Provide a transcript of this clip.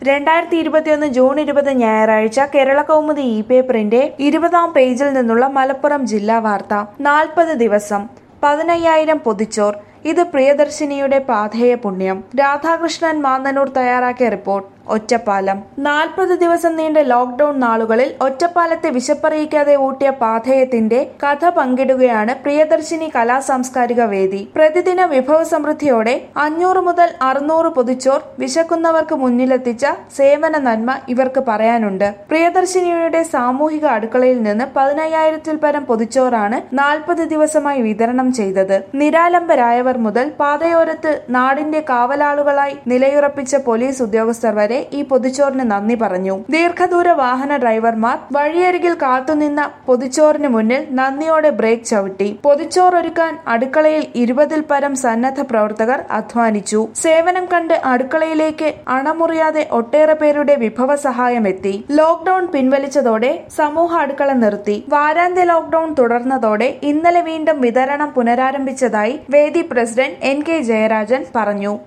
രണ്ടായിരത്തി ഇരുപത്തിയൊന്ന് ജൂൺ ഇരുപത് ഞായറാഴ്ച കേരള കൗമുദി ഇ പേപ്പറിന്റെ ഇരുപതാം പേജിൽ നിന്നുള്ള മലപ്പുറം ജില്ലാ വാർത്ത നാൽപ്പത് ദിവസം പതിനയ്യായിരം പൊതിച്ചോർ ഇത് പ്രിയദർശിനിയുടെ പാഥേയ പുണ്യം രാധാകൃഷ്ണൻ മാന്നനൂർ തയ്യാറാക്കിയ റിപ്പോർട്ട് ഒറ്റപ്പാലം നാൽപ്പത് ദിവസം നീണ്ട ലോക്ഡൌൺ നാളുകളിൽ ഒറ്റപ്പാലത്തെ വിശപ്പറിയിക്കാതെ ഊട്ടിയ പാഥേയത്തിന്റെ കഥ പങ്കിടുകയാണ് പ്രിയദർശിനി കലാ സാംസ്കാരിക വേദി പ്രതിദിന വിഭവസമൃദ്ധിയോടെ അഞ്ഞൂറ് മുതൽ അറുന്നൂറ് പൊതിച്ചോർ വിശക്കുന്നവർക്ക് മുന്നിലെത്തിച്ച സേവന നന്മ ഇവർക്ക് പറയാനുണ്ട് പ്രിയദർശിനിയുടെ സാമൂഹിക അടുക്കളയിൽ നിന്ന് പതിനയ്യായിരത്തിൽ പരം പൊതിച്ചോറാണ് നാൽപ്പത് ദിവസമായി വിതരണം ചെയ്തത് നിരാലംബരായവർ മുതൽ പാതയോരത്ത് നാടിന്റെ കാവലാളുകളായി നിലയുറപ്പിച്ച പോലീസ് ഉദ്യോഗസ്ഥർ വരെ ഈ പൊതിച്ചോറിന് നന്ദി പറഞ്ഞു ദീർഘദൂര വാഹന ഡ്രൈവർമാർ വഴിയരികിൽ കാത്തുനിന്ന പൊതിച്ചോറിന് മുന്നിൽ നന്ദിയോടെ ബ്രേക്ക് ചവിട്ടി പൊതിച്ചോർ ഒരുക്കാൻ അടുക്കളയിൽ ഇരുപതിൽ പരം സന്നദ്ധ പ്രവർത്തകർ അധ്വാനിച്ചു സേവനം കണ്ട് അടുക്കളയിലേക്ക് അണമുറിയാതെ ഒട്ടേറെ പേരുടെ വിഭവ സഹായം എത്തി ലോക്ഡൌൺ പിൻവലിച്ചതോടെ സമൂഹ അടുക്കള നിർത്തി വാരാന്ത്യ ലോക്ഡൌൺ തുടർന്നതോടെ ഇന്നലെ വീണ്ടും വിതരണം പുനരാരംഭിച്ചതായി വേദി പ്രസിഡന്റ് എൻ കെ ജയരാജൻ പറഞ്ഞു